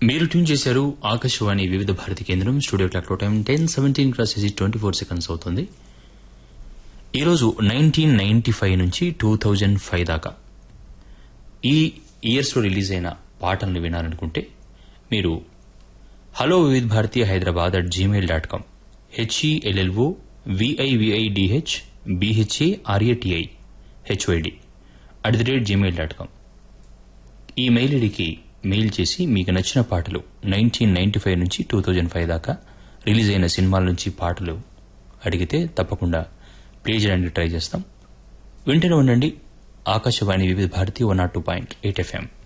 మీరు ట్యూన్ చేశారు ఆకాశవాణి వివిధ భారతి కేంద్రం studio clock time ten seventeen cross చేసి ట్వంటీ ఫోర్ సెకండ్స్ అవుతుంది ఈరోజు నైన్టీన్ నైన్టీ ఫైవ్ నుంచి టూ థౌజండ్ ఫైవ్ దాకా ఈ ఇయర్స్లో రిలీజ్ అయిన పాటలను వినాలనుకుంటే మీరు hello Vividh Bharati Hyderabad at Gmail dot com HELLO VIVIDH BHA RATI HYD at the rate Gmail dot com email ఐడికి మెయిల్ చేసి మీకు నచ్చిన పాటలు నైన్టీన్ నైన్టీ ఫైవ్ నుంచి టూ థౌజండ్ ఫైవ్ దాకా రిలీజ్ అయిన సినిమాల నుంచి పాటలు అడిగితే తప్పకుండా ప్లే చేయడానికి ట్రై చేస్తాం వింటూనే ఉండండి Akashvani Vividh Bharati one naught two point eight FM